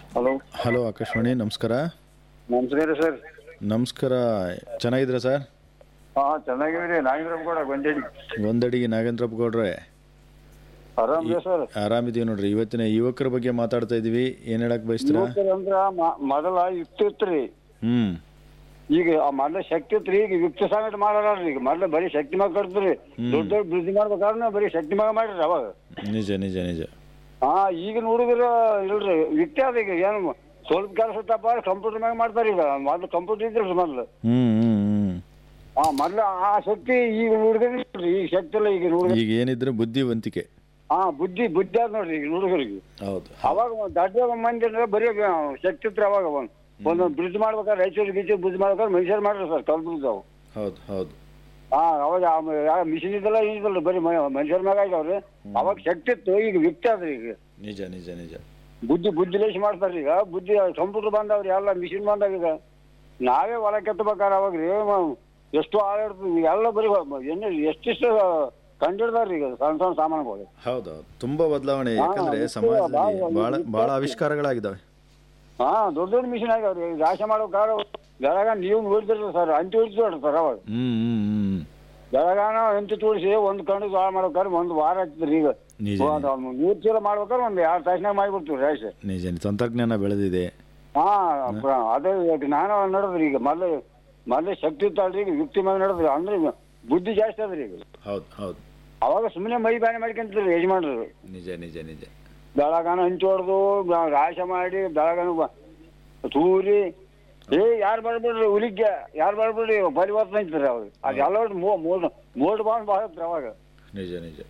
Hello hello Akashvani ನಮಸ್ಕಾರ ನಮಸ್ಕಾರ sir ನಮಸ್ಕಾರ ಚೆನ್ನಾಗಿದ್ದೀರಾ ಸರ್ ಹಾ ಚೆನ್ನಾಗಿದ್ರಿ ನಾಗೇಂದ್ರ ಕೂಡ ಗೊಂಜಡಿ ಒಂದಡಿಗೆ ನಾಗೇಂದ್ರಪ್ಪ ಗೌಡ್ರೆ ಆರಾಮ್ರಿ ಸರ್ ಆರಾಮಿದೀವಿ ನೋಡ್ರಿ ಇವತ್ತಿನ ಯುವಕರ ಬಗ್ಗೆ ಮಾತಾಡ್ತಾ ಇದೀವಿ ಏನ್ ಹೇಳಕ್ ಬಯಸ್ತೀರಾ ಯುವಕರು ಅಂದ್ರ ಮ- ಮೊದಲ ಯುಕ್ತಿ ಇತ್ರಿ ಹ್ಮ್ ಈಗ ಆ ಮೊದಲ ಶಕ್ತಿ ಇತ್ರಿ ಈಗ ಯುಕ್ತಿ ಸಂಗಟ ಮಾಡಲ್ರಿ ಈಗ ಮೊದಲ ಬರೀ ಶಕ್ತಿ ಮಗ ಕಟ್ತ್ರಿ ದೊಡ್ಡ ದೊಡ್ಡ ಬ್ರಿಡ್ಜ್ ಮಾಡ್ಬೇಕಾದ್ರೆ ಬರೀ ಶಕ್ತಿ ಮಗ ಮಾಡ್ರಿ ಅವಾಗ ನಿಜ ನಿಜ ನಿಜ ಹಾ ಈಗ ನೋಡಿದ್ರ ಇಲ್ರಿ ಯುಕ್ತಿ ಅದ ಈಗ ಏನು ಸ್ವಲ್ಪ ಕೆಲಸ ತಪ್ಪ ಕಂಪ್ಯೂಟರ್ ಮ್ಯಾಗ ಮಾಡ್ತಾರ ಈಗ ಮೊದ್ಲು ಕಂಪ್ಯೂಟರ್ ಇದ್ರಿ ಮೊದ್ಲು ಹ್ಮ್ ಹ್ಮ್ ಹ್ಮ್ ಹಾ ಮೊದ್ಲು ಆ ಶಕ್ತಿ ಈಗ ನೋಡಿದ್ರಿ ಈಗ ಶಕ್ತಿ ಇಲ್ಲ ಈಗ ನೋಡಿದ್ರಿ ಈಗ ಏನಿದ್ರೆ ಬುದ್ಧಿವಂತಿಕೆ ಹಾ ಬುದ್ಧಿ ಬುದ್ಧಿ ಅದ ನೋಡ್ರಿ ಈಗ ಹುಡುಗರಿಗೆ ಹೌದು ಅವಾಗ ದೊಡ್ಡ ಮಂದಿ ಅಂದ್ರೆ ಬರೀ ಶಕ್ತಿ ಇತ್ತು ಅವಾಗ ಒಂದು ಒಂದು ಬ್ರಿಡ್ಜ್ ಮಾಡ್ಬೇಕಾದ್ರೆ ರಾಯಚೂರು ಗೀಚೂರು ಬ್ರಿಡ್ಜ್ ಮಾಡ್ಬೇಕಾದ್ರೆ ಮನುಷ್ಯರು ಮಾಡ್ರಿ ಸರ್ ಕಲ್ ಬ್ರಿಡ್ಜ್ ಅವು ಹೌದು ಹೌದು ಹಾ ಅವಾಗ ಮಿಷಿನ್ ಇದ್ದಲ್ಲ ಇದಿಲ್ಲ ಬರೀ ಮನುಷ್ಯರ ಮ್ಯಾಗ ಆಗ್ಯಾವ್ರಿ ಅವಾಗ ಶಕ್ತಿ ಇತ್ತು ಈಗ ವ್ಯಕ್ತಿ ಅದ್ರಿ ಈಗ ನಿಜ ನಿಜ ನಿಜ ಬುದ್ಧಿ ಬುದ್ಧಿ ಲೇಸಿ ಮಾಡ್ತಾರ್ರಿ ಈಗ ಬುದ್ಧಿ ಕಂಪ್ಯೂಟರ್ ಬಂದಾವ್ರಿ ಎಲ್ಲ ಮಿಷಿನ್ ಬಂದಾಗ ಈಗ ನಾವೇ ಹೊಲ ಕೆತ್ತಬೇಕಾರೆ ಅವಾಗ ರೀ ಮ- ಎಷ್ಟು ಆಳಿಡ್ತೀವಿ ಎಲ್ಲ ಬರೀ ಎಣ್ಣೆ ಎಷ್ಟಿಷ್ಟು ಕಂಡಿಡ್ದಾರ್ರಿ ಈಗ ಸಣ್ಣ ಸಣ್ಣ ಸಾಮಾನುಗಳು ಹೌದು ಹೌದು ತುಂಬಾ ಬದಲಾವಣೆ ಹಾ, ಯಾಕಂದ್ರೆ ಇದು ಸಮಾಜದಲ್ಲಿ ಭಾಳ- ಬಹಳ ಬಹಳ ಆವಿಷ್ಕಾರಗಳಾಗಿದ್ದಾವೆ ಹಾ ದೊಡ್ಡ ದೊಡ್ಡ ಮಿಷಿನ್ ಆಗ್ಯಾವ್ರಿ ಈಗ ರಾಶಿ ಮಾಡೋಕಾರ ಬೆಳಗ ನೀವು ನೋಡಿದ್ರಿ ಸರ್ ಅಂಟಿ ಹೊಡಿಸ್ಬೇಡ್ರಿ ಸರ್ ಅವಾಗ ಹ್ಮ್ ಹ್ಮ್ ಹ್ಮ್ ಬೆಳಗಾನ ಅಂಟಿ ತೋರಿಸಿ ಒಂದು ಕಣ್ಣು ಜೋಳ ಮಾಡ್ಬೇಕಾದ್ರೆ ಒಂದು ವಾರ ಆಗ್ತದ್ರಿ ಈಗ ನಿಜ ಒಂದು ಮೂರು ಚೀಲ ಮಾಡ್ಬೇಕಾದ್ರೆ ಒಂದು ಎರಡು ತಾಸಿನಾಗ ಮಾಡಿಬಿಡ್ತೀವಿ ರಾಶಿ ನಿಜ ನಿಜ. ತಂತ್ರಜ್ಞಾನ ಬೆಳೆದಿದೆ ಹಾ ಪ್ರ- ಅದೇ ಈಗ ನಾನು ನಡೆದ್ರಿ ಈಗ ಮೊದಲು ಮೊದಲು ಶಕ್ತಿ ಇತ್ತಲ್ರಿ ಈಗ ಯುಕ್ತಿ ಮೇಲೆ ನಡೆದ್ರಿ ಅಂದ್ರೆ ಈಗ ಬುದ್ಧಿ ಜಾಸ್ತಿ ಅದ್ರಿ ಈಗ ಹೌದು ಹೌದು ಅವಾಗ ಸುಮ್ಮನೆ ಮೈ ಬ್ಯಾನೆ ಮಾಡ್ಕೊಂತಿದ್ರು ಯಜಮಾನ್ರು ನಿಜ ನಿಜ ನಿಜ ಬೆಳಗಾನ ಹಂಚಿ ಹೊಡೆದು ರಾಶ ಮಾಡಿ ಬೆಳಗಾನ ಬ- ತೂರಿ ಏ ಯಾರು ಬರ್ಬಿಡ್ರಿ ಹುಲಿಗೆ ಯಾರು ಬರ್ಬಿಡ್ರಿ ಪರಿವರ್ತನೆ ಐತ್ರಿ ಅವಾಗ ಅದೆಲ್ಲ ಮೋ ಮೋಡ್ ಮೋಡ್ ಬಾಂಡ್ ಭಾಳ ಐತ್ರಿ ಅವಾಗ ನಿಜ ನಿಜ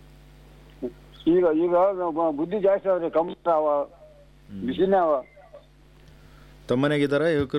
ಈಗ ಈಗ ಬ- ಬುದ್ಧಿ ಜಾಸ್ತಿ ಅದ್ರಿ ಕಂಪ್ಯೂಟರ್ ಅವ ಮಿಷಿನ್ ಅವ ತಮ್ಮನೆಗಿದ್ದಾರಾ ಯುವಕರು